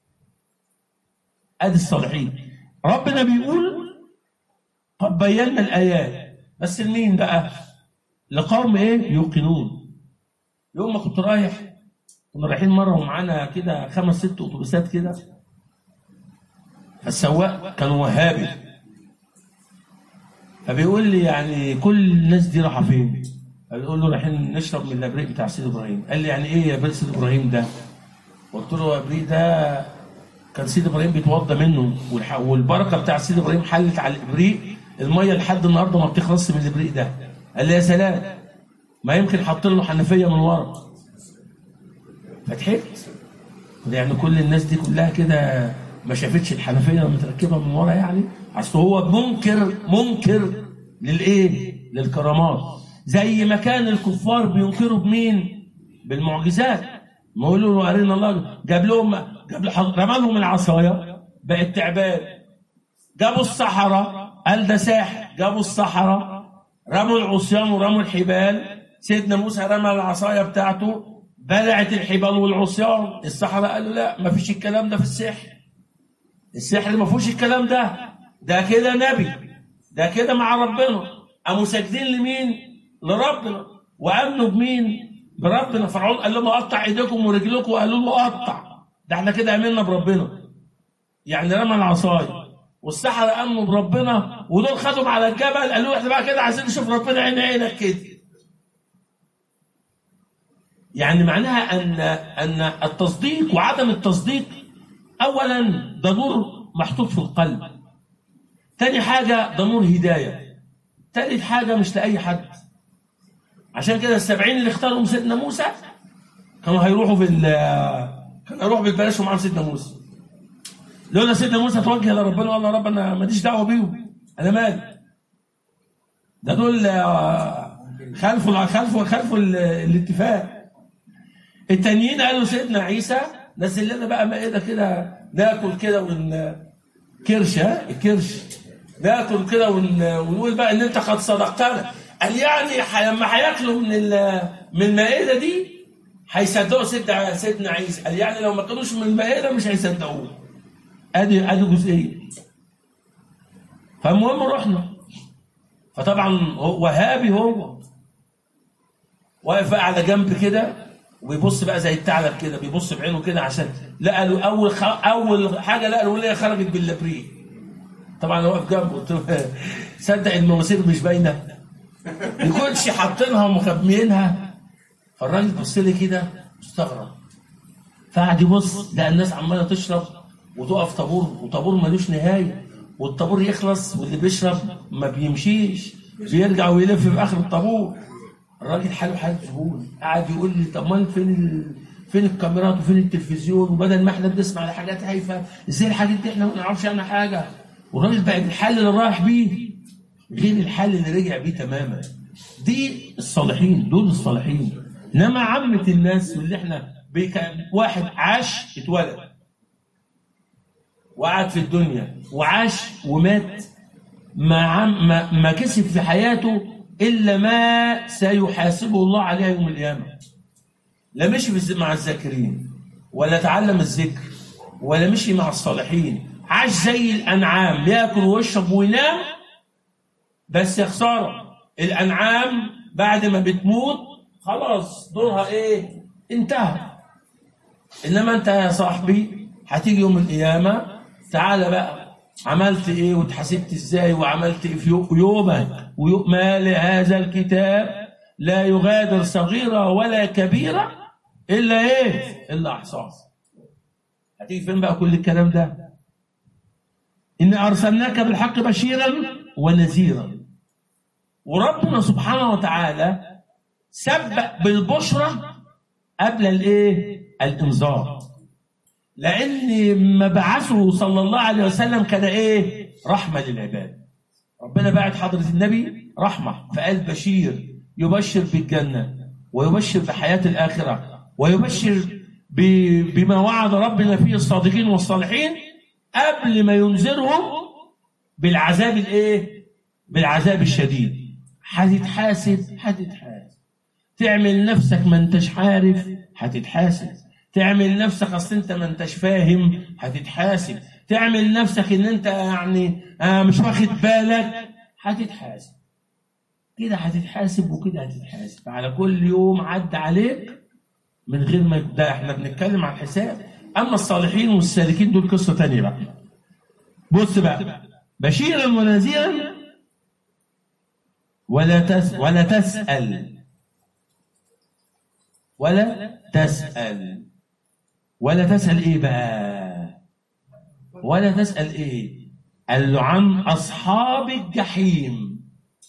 ادي الصالحين ربنا بيقول قد بينا الايات بس لمين بقى؟ لقوم ايه؟ يوقنون يوم ما كنت رايح كنا رايحين مره ومعانا كده خمس ست اتوبيسات كده فالسواق كان وهابي فبيقول لي يعني كل الناس دي رايحه فين؟ بقول له رايحين نشرب من الابريق بتاع سيد ابراهيم قال لي يعني ايه يا بيت سيد ابراهيم ده؟ قلت له الابريق ده كان سيد ابراهيم بيتوضى منه والح- والبركه بتاع سيد ابراهيم حلت على الابريق الميه لحد النهارده ما بتخلصش من الابريق ده قال لي يا سلام ما يمكن حط له حنفيه من ورا فضحكت يعني كل الناس دي كلها كده ما شافتش الحنفيه متركبه من ورا يعني اصل هو منكر منكر للايه؟ للكرامات زي ما كان الكفار بينكروا بمين؟ بالمعجزات ما يقولوا له ارينا الله جاب لهم جاب له- رمى لهم العصايه بقت تعبان جابوا الصحراء قال ده ساحر جابوا الصحراء رموا العصيان ورموا الحبال سيدنا موسى رمى العصايه بتاعته بلعت الحبال والعصيان الصحراء قالوا لا ما فيش الكلام ده في السحر السحر ما فيهوش الكلام ده ده كده نبي ده كده مع ربنا قاموا ساجدين لمين لربنا وامنوا بمين بربنا فرعون قال لهم اقطع ايديكم ورجلكم وقالوا له قطع ده احنا كده امنا بربنا يعني رمى العصايه والسحرة امنوا بربنا ودول خدهم على الجبل قالوا احنا بقى كده عايزين نشوف ربنا عين عينك كده يعني معناها ان ان التصديق وعدم التصديق اولا ده نور محطوط في القلب تاني حاجه ده نور هدايه تالت حاجه مش لاي حد عشان كده السبعين اللي اختارهم سيدنا موسى كانوا هيروحوا في ال كانوا هيروحوا بالبلاش ومعاهم سيدنا موسى لولا سيدنا موسى توجه لربنا وقال يا رب انا ماليش دعوه بيهم انا مالي ده دول آه، خلفوا خلفوا خلفوا ال- الاتفاق التانيين قالوا سيدنا عيسى نزل لنا بقى مائده كده ناكل كده ون كرش ها الكرش ناكل كده ون... ونقول بقى ان انت قد صدقتنا قال يعني ح... لما هياكلوا من ال... من المائده دي هيصدقوا سيدنا سيدنا عيسى قال يعني لو ما كانوش من المائده مش هيصدقوه ادي ادي جزئيه فالمهم رحنا فطبعا هو وهابي هو واقف بقى على جنب كده وبيبص بقى زي الثعلب كده بيبص بعينه كده عشان لقى له اول خ... اول حاجه لقى الوليه خرجت باللابريه طبعا هو واقف جنبه قلت له صدق المواسير مش باينه يكونش حاطينها ومخبيينها فالراجل بص لي كده مستغرب فقعد يبص لقى الناس عماله تشرب وتقف طابور وطابور ملوش نهايه والطابور يخلص واللي بيشرب ما بيمشيش بيرجع ويلف في اخر الطابور الراجل حاله حال ذهول قعد يقول لي طب امال فين ال... فين الكاميرات وفين التلفزيون وبدل ما احنا بنسمع لحاجات هايفه ازاي الحاجات دي احنا ما نعرفش عنها حاجه والراجل بقى الحل اللي رايح بيه غير الحل اللي رجع بيه تماما دي الصالحين دول الصالحين انما عامه الناس واللي احنا بيك... واحد عاش اتولد وقعد في الدنيا وعاش ومات ما عم ما, ما كسب في حياته الا ما سيحاسبه الله عليه يوم القيامه لا مشي في الز- مع الذاكرين ولا تعلم الذكر ولا مشي مع الصالحين عاش زي الانعام ياكل ويشرب وينام بس يا خساره الانعام بعد ما بتموت خلاص دورها ايه انتهى انما انت يا صاحبي هتيجي يوم القيامه تعالى بقى عملت ايه واتحاسبت ازاي وعملت ايه في يو- يومك ويوم ما لهذا الكتاب لا يغادر صغيرة ولا كبيرة إلا إيه؟ إلا أحصاها. هتيجي فين بقى كل الكلام ده؟ إن أرسلناك بالحق بشيرا ونذيرا. وربنا سبحانه وتعالى سبق بالبشرى قبل الإيه؟ الإنذار. لأن مبعثه صلى الله عليه وسلم كان إيه؟ رحمة للعباد. ربنا بعت حضرة النبي رحمة فقال بشير يبشر بالجنة ويبشر بحياة الآخرة ويبشر ب- بما وعد ربنا فيه الصادقين والصالحين قبل ما ينذرهم بالعذاب الايه؟ بالعذاب الشديد هتتحاسب هتتحاسب تعمل نفسك ما انتش عارف هتتحاسب تعمل نفسك اصل انت ما انتش فاهم هتتحاسب تعمل نفسك ان انت يعني آه مش واخد بالك هتتحاسب كده هتتحاسب وكده هتتحاسب على كل يوم عدى عليك من غير ما ده احنا بنتكلم عن الحساب اما الصالحين والسالكين دول قصه تانية بقى بص بقى بشيرا ونذيرا ولا تس ولا تسأل ولا تسأل ولا تسأل ايه بقى ولا تسأل إيه قال له عن أصحاب الجحيم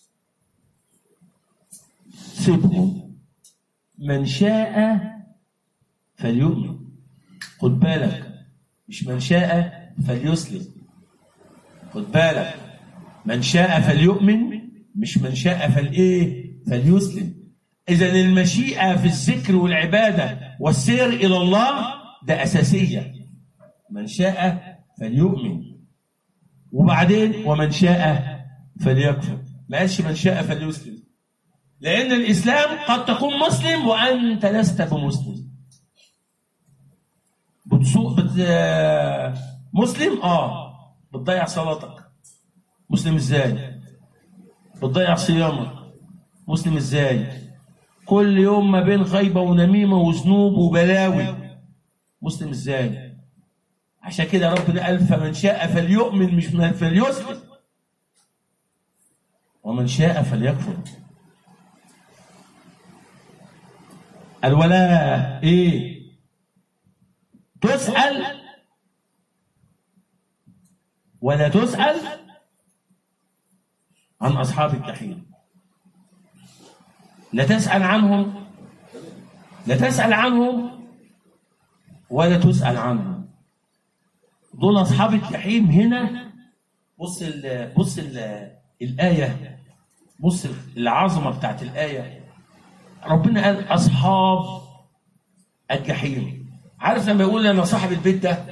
سيبهم من شاء فليؤمن خد بالك مش من شاء فليسلم خد بالك من شاء فليؤمن مش من شاء فالايه فليسلم اذا المشيئه في الذكر والعباده والسير الى الله ده اساسيه من شاء فليؤمن وبعدين ومن شاء فليكفر ما قالش من شاء فليسلم لان الاسلام قد تكون مسلم وانت لست بمسلم بتسوق بت... آه، مسلم اه بتضيع صلاتك مسلم ازاي بتضيع صيامك مسلم ازاي كل يوم ما بين غيبة ونميمة وذنوب وبلاوي مسلم ازاي عشان كده ربنا قال فمن شاء فليؤمن مش من فليسلم ومن شاء فليكفر الولاء ايه تسأل ولا تسأل عن أصحاب الجحيم لا تسأل عنهم لا تسأل عنهم ولا تسأل عنهم دول أصحاب الجحيم هنا بص ال بص ال الآية بص العظمة بتاعت الآية ربنا قال أصحاب الجحيم عارف لما يقول أنا صاحب البيت ده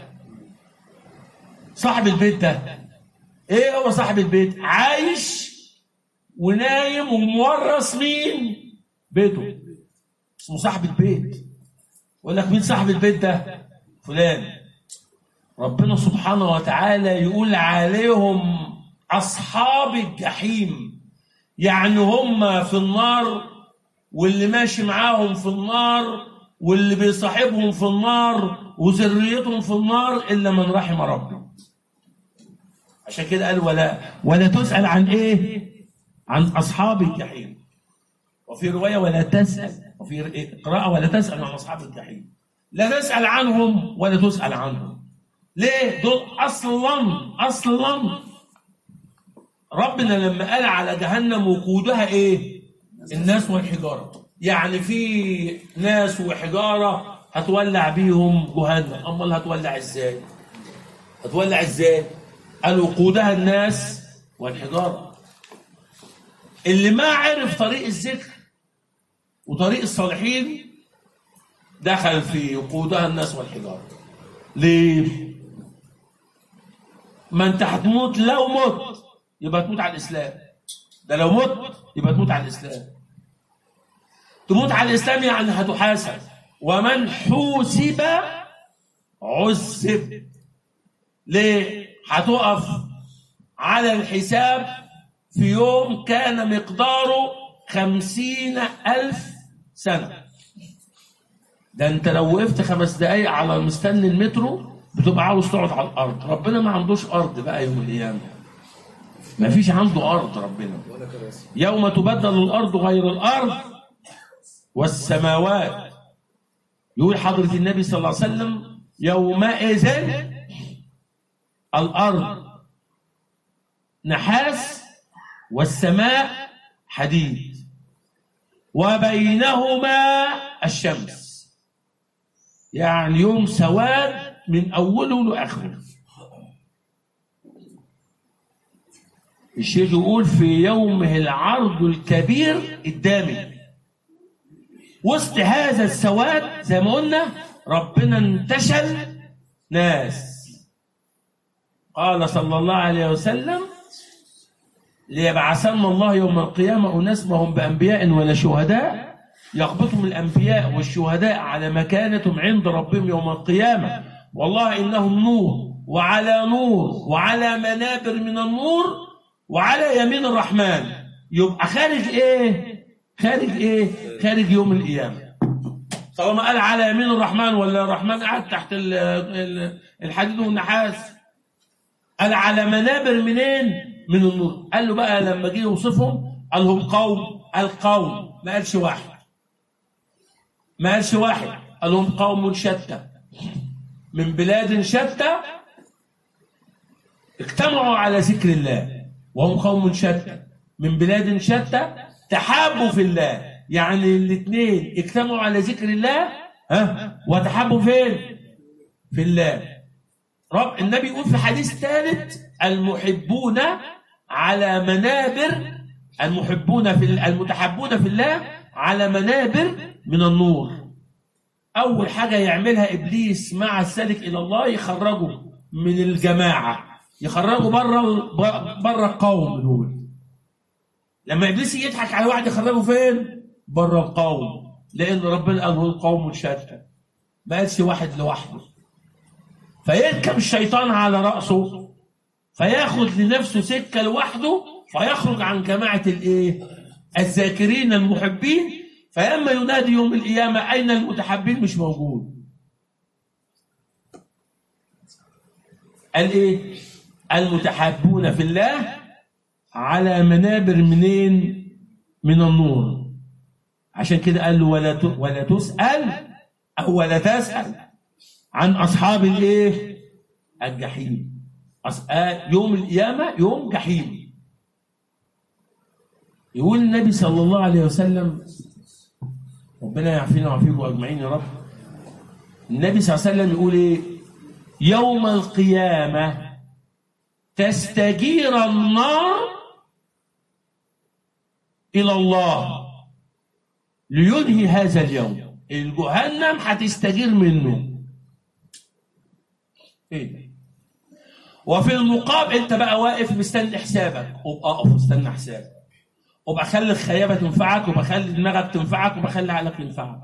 صاحب البيت ده ايه هو صاحب البيت عايش ونايم ومورث مين بيته اسمه صاحب البيت يقول لك مين صاحب البيت ده فلان ربنا سبحانه وتعالى يقول عليهم اصحاب الجحيم يعني هم في النار واللي ماشي معاهم في النار واللي بيصاحبهم في النار وذريتهم في النار الا من رحم ربي عشان كده قال ولا ولا تسأل عن ايه؟ عن اصحاب الجحيم. وفي روايه ولا تسأل وفي قراءه ولا تسأل عن اصحاب الجحيم. لا تسأل عنهم ولا تسأل عنهم. ليه؟ دول اصلا اصلا ربنا لما قال على جهنم وقودها ايه؟ الناس والحجاره. يعني في ناس وحجاره هتولع بيهم جهنم، امال هتولع ازاي؟ هتولع ازاي؟ قال وقودها الناس والحجارة اللي ما عرف طريق الذكر وطريق الصالحين دخل في وقودها الناس والحجارة ليه؟ ما انت هتموت لو مت يبقى تموت على الإسلام ده لو مت يبقى تموت على الإسلام تموت على الإسلام يعني هتحاسب ومن حوسب عذب ليه؟ هتقف على الحساب في يوم كان مقداره خمسين ألف سنة ده انت لو وقفت خمس دقايق على مستني المترو بتبقى عاوز تقعد على الأرض ربنا ما عندوش أرض بقى يوم القيامة ما فيش عنده أرض ربنا ولا كراسي يوم تبدل الأرض غير الأرض والسماوات يقول حضرة النبي صلى الله عليه وسلم يومئذ الأرض نحاس والسماء حديد وبينهما الشمس يعني يوم سواد من أوله لآخره الشيخ يقول في يومه العرض الكبير الدامي وسط هذا السواد زي ما قلنا ربنا انتشل ناس قال صلى الله عليه وسلم ليبعثن الله يوم القيامة أناس ما هم بأنبياء ولا شهداء يقبضهم الأنبياء والشهداء على مكانتهم عند ربهم يوم القيامة والله إنهم نور وعلى نور وعلى منابر من النور وعلى يمين الرحمن يبقى خارج إيه؟ خارج إيه؟ خارج يوم القيامة طالما قال على يمين الرحمن ولا الرحمن قاعد تحت ال- ال- الحديد والنحاس قال على منابر منين؟ من النور قال له بقى لما جه يوصفهم قال هم قوم القوم ما قالش واحد ما قالش واحد قال هم قوم شتى من بلاد شتى اجتمعوا على ذكر الله وهم قوم شتى من بلاد شتى تحابوا في الله يعني الاثنين اجتمعوا على ذكر الله ها وتحابوا فين في الله رب النبي يقول في حديث ثالث المحبون على منابر المحبون في المتحبون في الله على منابر من النور اول حاجه يعملها ابليس مع السالك الى الله يخرجه من الجماعه يخرجه بره بره القوم دول لما ابليس يضحك على واحد يخرجه فين بره القوم لان ربنا قال هو القوم شتى ما قالش واحد لوحده فيركب الشيطان على راسه فياخد لنفسه سكه لوحده فيخرج عن جماعه الايه الذاكرين المحبين فلما ينادي يوم القيامه اين المتحبين مش موجود قال ايه المتحابون في الله على منابر منين من النور عشان كده قال له ولا ت- ولا تسأل أو ولا تسأل عن أصحاب الإيه الجحيم أص- آه، يوم القيامة يوم جحيم يقول النبي صلى الله عليه وسلم ربنا يعافينا ويعافيكم أجمعين يا رب النبي صلى الله عليه وسلم يقول إيه يوم القيامة تستجير النار إلى الله لينهي هذا اليوم الجهنم هتستجير منه ايه ده؟ وفي المقابل انت بقى واقف مستني حسابك وابقى اقف واستنى حسابك وابقى خلي الخيابه تنفعك وابقى خلي دماغك تنفعك وابقى خلي عقلك ينفعك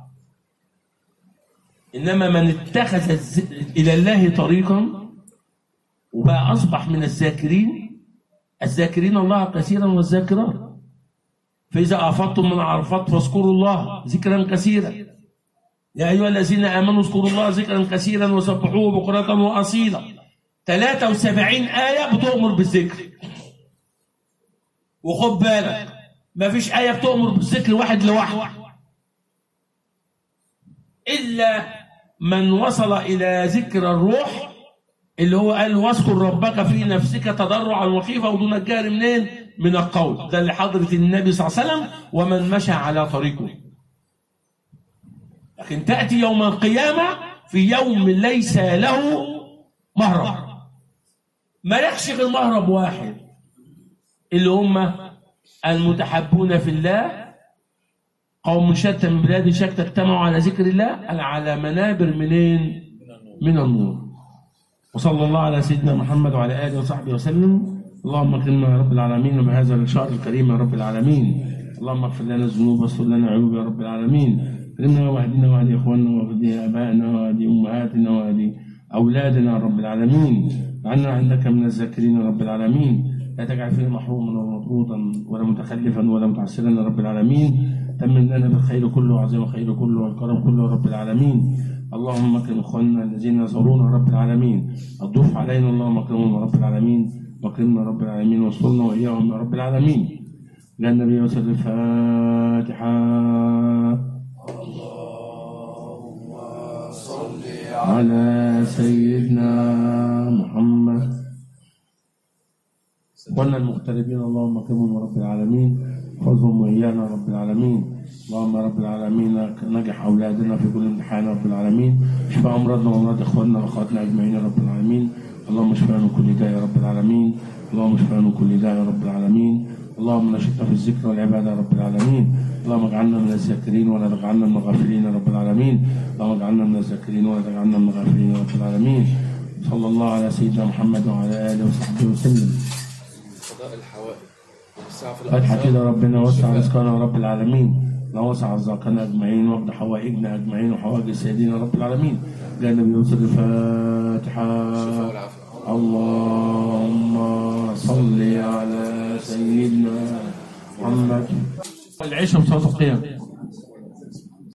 انما من اتخذ الز- الى الله طريقا وبقى اصبح من الذاكرين الذاكرين الله كثيرا والذاكرات فإذا أفضتم من عرفات فاذكروا الله ذكرا كثيرا يا أيها الذين آمنوا اذكروا الله ذكرا كثيرا وسبحوه بكرة وأصيلا 73 آية بتؤمر بالذكر وخد بالك ما فيش آية بتؤمر بالذكر واحد لوحده إلا من وصل إلى ذكر الروح اللي هو قال واذكر ربك في نفسك تضرعا وخيفة ودون الجهر منين؟ من القول ده لحضرة النبي صلى الله عليه وسلم ومن مشى على طريقه لكن تأتي يوم القيامة في يوم ليس له مهرب ما يخشى غير مهرب واحد اللي هم المتحبون في الله قوم شتى من بلاد شتى اجتمعوا على ذكر الله على منابر منين؟ من النور وصلى الله على سيدنا محمد وعلى اله وصحبه وسلم اللهم اكرمنا يا رب العالمين بهذا الشهر الكريم يا رب العالمين اللهم اغفر لنا الذنوب واستر لنا العيوب يا رب العالمين اكرمنا واهدنا واهدي اخواننا واهدي ابائنا واهدي امهاتنا واهدي اولادنا يا رب العالمين اجعلنا عندك من الذاكرين يا رب العالمين لا تجعل فينا محروما ولا مطرودا ولا متخلفا ولا متعسرا يا رب العالمين تمم لنا بالخير كله وعظيم الخير كله والكرم كله يا رب العالمين اللهم اكرم اخواننا الذين يزورونا يا رب العالمين الضيوف علينا اللهم اكرمهم يا رب العالمين واكرمنا يا رب العالمين واصلنا واياهم يا رب العالمين يا النبي وسلم الفاتحه على سيدنا محمد اخواننا المغتربين اللهم اكرمهم يا رب العالمين احفظهم وايانا يا رب العالمين اللهم يا رب العالمين نجح اولادنا في كل امتحان يا رب العالمين اشفى امراضنا وامراض اخواننا واخواتنا اجمعين يا رب العالمين اللهم اشفنا من كل داء يا رب العالمين اللهم اشفنا من كل داء يا رب العالمين اللهم نشطنا في الذكر والعباده يا رب العالمين اللهم اجعلنا من الذاكرين ولا تجعلنا من الغافلين يا رب العالمين اللهم اجعلنا من الذاكرين ولا تجعلنا من الغافلين يا رب العالمين صلى الله على سيدنا محمد وعلى اله وصحبه وسلم قضاء الحوائج والسعة في فتحة الأقسام كده ربنا وسع والشفاء. رزقنا يا رب العالمين لا وسع رزقنا اجمعين واقض حوائجنا اجمعين وحوائج سيدنا رب العالمين جاء النبي يوصل الفاتحه الشفاء والعافية اللهم صل على سيدنا محمد العيش بصوت القيام